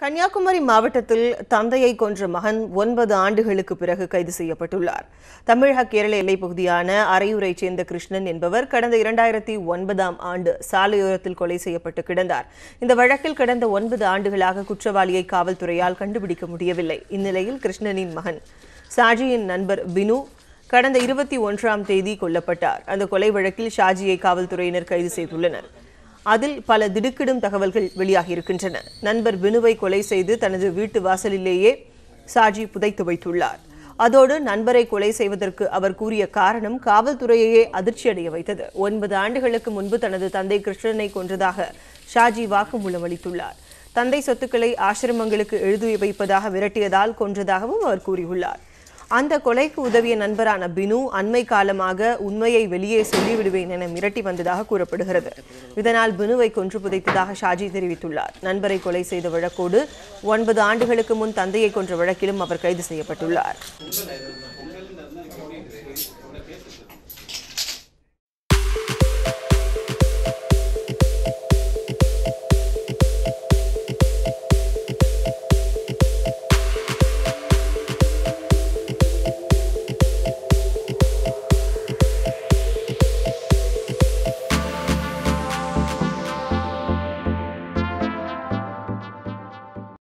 கன்னியாகுமரி மாவட்டத்தில் தந்தையை கொன்ற மகன் ஒன்பது ஆண்டுகளுக்கு பிறகு கைது செய்யப்பட்டுள்ளார் தமிழக கேரள எல்லைப் பகுதியான அரையூரைச் சேர்ந்த கிருஷ்ணன் என்பவர் கடந்த இரண்டாயிரத்தி ஒன்பதாம் ஆண்டு சாலையோரத்தில் கொலை செய்யப்பட்டு கிடந்தார் இந்த வழக்கில் கடந்த ஒன்பது ஆண்டுகளாக குற்றவாளியை காவல்துறையால் கண்டுபிடிக்க முடியவில்லை இந்நிலையில் கிருஷ்ணனின் மகன் சாஜியின் நண்பர் பினு கடந்த இருபத்தி ஒன்றாம் தேதி கொல்லப்பட்டார் அந்த கொலை வழக்கில் ஷாஜியை காவல்துறையினர் கைது செய்துள்ளனர் அதில் பல திடுக்கிடும் தகவல்கள் வெளியாகியிருக்கின்றன நண்பர் பினுவை கொலை செய்து தனது வீட்டு வாசலிலேயே சாஜி புதைத்து வைத்துள்ளார் அதோடு நண்பரை கொலை செய்வதற்கு அவர் கூறிய காரணம் காவல்துறையையே அதிர்ச்சியடைய வைத்தது ஒன்பது ஆண்டுகளுக்கு முன்பு தனது தந்தை கிருஷ்ணனை கொன்றதாக ஷாஜி வாக்குமூலம் அளித்துள்ளார் தந்தை சொத்துக்களை ஆசிரமங்களுக்கு எழுதி வைப்பதாக விரட்டியதால் கொன்றதாகவும் அவர் கூறியுள்ளார் அந்த கொலைக்கு உதவிய நண்பரான பினு அண்மை காலமாக உண்மையை வெளியே சொல்லிவிடுவேன் என மிரட்டி வந்ததாக கூறப்படுகிறது இதனால் பினுவை கொன்று புதைத்ததாக ஷாஜி தெரிவித்துள்ளார் நண்பரை கொலை செய்த வழக்கோடு ஒன்பது ஆண்டுகளுக்கு முன் தந்தையை கொன்ற வழக்கிலும் அவர் கைது செய்யப்பட்டுள்ளார்